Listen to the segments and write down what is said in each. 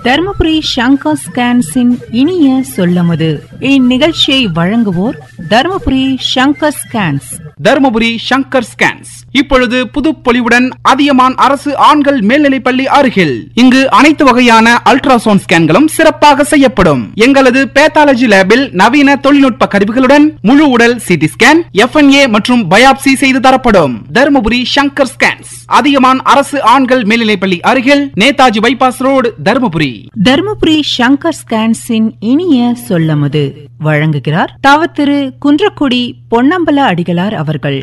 தர்மபுரி சங்கர் ஸ்கேன்ஸின் இனிய சொல்லமுது இந்நிகழ்ச்சியை வழங்குவோர் தர்மபுரி சங்கர் ஸ்கேன்ஸ் தருமபுரி சங்கர் ஸ்கேன்ஸ் இப்பொழுது புதுப்பொலிவுடன் அதியமான் அரசு ஆண்கள் மேல்நிலைப்பள்ளி அருகில் இங்கு அனைத்து வகையான அல்ட்ராசவுண்ட் ஸ்கேன்களும் சிறப்பாக செய்யப்படும் எங்களது பேத்தாலஜி லேபில் நவீன தொழில்நுட்ப கருவிகளுடன் முழு உடல் சிடி ஸ்கேன் எஃப்என்ஏ மற்றும் பயாப்சி செய்து தரப்படும் தருமபுரி சங்கர் ஸ்கேன்ஸ் அதியமான் அரசு ஆண்கள் மேல்நிலைப்பள்ளி அருகில் நேதாஜி பைபாஸ் ரோடு தருமபுரி தர்மபுரி சங்கர் ஸ்கேன்ஸின் இனிய சொல்லமுது வழங்குகிறார் தவத்திரு குன்றக்குடி பொன்னம்பல அடிகளார் அவர்கள்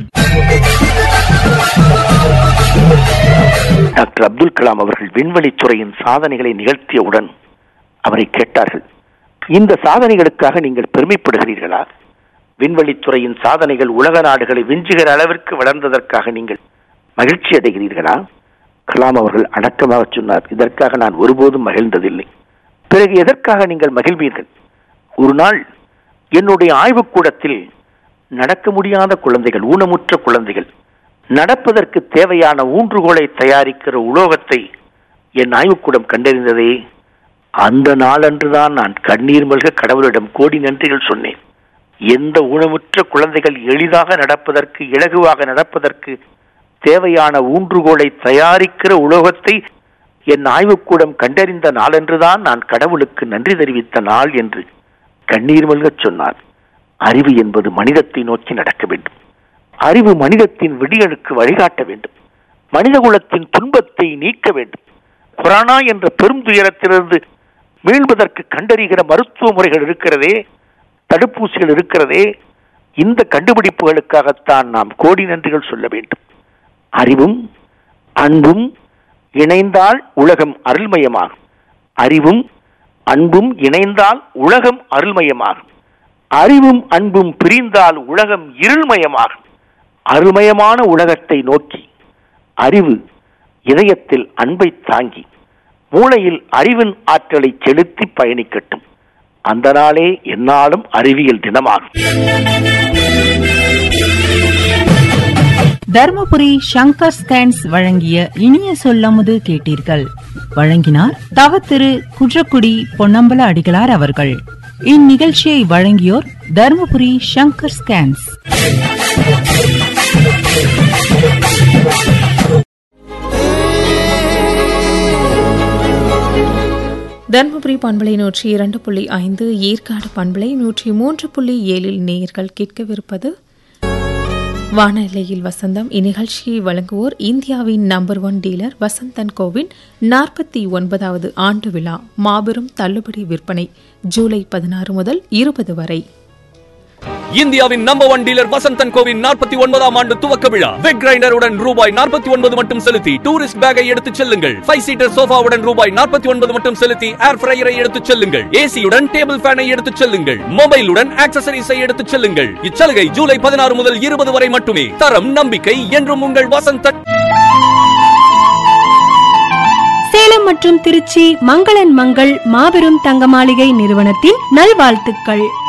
டாக்டர் அப்துல் கலாம் அவர்கள் விண்வெளித்துறையின் சாதனைகளை நிகழ்த்தியவுடன் அவரை கேட்டார்கள் இந்த சாதனைகளுக்காக நீங்கள் பெருமைப்படுகிறீர்களா விண்வெளித்துறையின் சாதனைகள் உலக நாடுகளை விஞ்சுகிற அளவிற்கு வளர்ந்ததற்காக நீங்கள் மகிழ்ச்சி அடைகிறீர்களா கலாம் அவர்கள் அடக்கமாக சொன்னார் இதற்காக நான் ஒருபோதும் மகிழ்ந்ததில்லை பிறகு எதற்காக நீங்கள் மகிழ்வீர்கள் ஒரு நாள் என்னுடைய ஆய்வுக்கூடத்தில் நடக்க முடியாத குழந்தைகள் ஊனமுற்ற குழந்தைகள் நடப்பதற்கு தேவையான ஊன்றுகோலை தயாரிக்கிற உலோகத்தை என் ஆய்வுக்கூடம் கண்டறிந்ததே அந்த நாளன்றுதான் நான் கண்ணீர் மல்க கடவுளிடம் கோடி நன்றிகள் சொன்னேன் எந்த ஊனமுற்ற குழந்தைகள் எளிதாக நடப்பதற்கு இலகுவாக நடப்பதற்கு தேவையான ஊன்றுகோலை தயாரிக்கிற உலோகத்தை என் ஆய்வுக்கூடம் கண்டறிந்த நாளன்றுதான் நான் கடவுளுக்கு நன்றி தெரிவித்த நாள் என்று கண்ணீர் மல்கச் சொன்னார் அறிவு என்பது மனிதத்தை நோக்கி நடக்க வேண்டும் அறிவு மனிதத்தின் விடியலுக்கு வழிகாட்ட வேண்டும் மனித குலத்தின் துன்பத்தை நீக்க வேண்டும் கொரோனா என்ற பெரும் துயரத்திலிருந்து மீள்வதற்கு கண்டறிகிற மருத்துவ முறைகள் இருக்கிறதே தடுப்பூசிகள் இருக்கிறதே இந்த கண்டுபிடிப்புகளுக்காகத்தான் நாம் கோடி நன்றிகள் சொல்ல வேண்டும் அறிவும் அன்பும் இணைந்தால் உலகம் அருள்மயமாகும் அறிவும் அன்பும் இணைந்தால் உலகம் அருள்மயமாகும் அறிவும் அன்பும் பிரிந்தால் உலகம் இருள்மயமாகும் அருள்மயமான உலகத்தை நோக்கி அறிவு இதயத்தில் அன்பை தாங்கி மூளையில் அறிவின் ஆற்றலை செலுத்தி பயணிக்கட்டும் அந்த நாளே என்னாலும் அறிவியல் தினமாகும் தர்மபுரி சங்கர் ஸ்கேன்ஸ் வழங்கிய இனிய சொல்லமுது கேட்டீர்கள் வழங்கினார் தவத்திரு குன்றக்குடி பொன்னம்பல அடிகளார் அவர்கள் இந்நிகழ்ச்சியை வழங்கியோர் தர்மபுரி சங்கர் ஸ்கேன்ஸ் தருமபுரி பண்பலை நூற்றி இரண்டு புள்ளி ஐந்து ஏற்காடு பண்பலை நூற்றி மூன்று புள்ளி ஏழில் நேயர்கள் கேட்கவிருப்பது வானநிலையில் வசந்தம் இந்நிகழ்ச்சியை வழங்குவோர் இந்தியாவின் நம்பர் ஒன் டீலர் வசந்தன் கோவின் நாற்பத்தி ஒன்பதாவது ஆண்டு விழா மாபெரும் தள்ளுபடி விற்பனை ஜூலை பதினாறு முதல் இருபது வரை இந்தியாவின் நம்பர் ஒன் டீலர் வசந்தன் கோவின் நாற்பத்தி ஒன்பதாம் ஆண்டு துவக்க விழா வெக் கிரைண்டருடன் ரூபாய் நாற்பத்தி ஒன்பது மட்டும் செலுத்தி டூரிஸ்ட் பேக்கை எடுத்துச் செல்லுங்கள் ஃபைவ் சீட்டர் சோஃபாவுடன் ரூபாய் நாற்பத்தி ஒன்பது மட்டும் செலுத்தி ஏர் ஃப்ரையரை எடுத்துச் செல்லுங்கள் ஏசியுடன் டேபிள் ஃபேனை எடுத்துச் செல்லுங்கள் மொபைலுடன் ஆக்சசரிஸை எடுத்துச் செல்லுங்கள் இச்சலுகை ஜூலை பதினாறு முதல் இருபது வரை மட்டுமே தரம் நம்பிக்கை என்றும் உங்கள் வசந்தன் சேலம் மற்றும் திருச்சி மங்களன் மங்கள் மாபெரும் தங்க மாளிகை நிறுவனத்தின் நல்வாழ்த்துக்கள்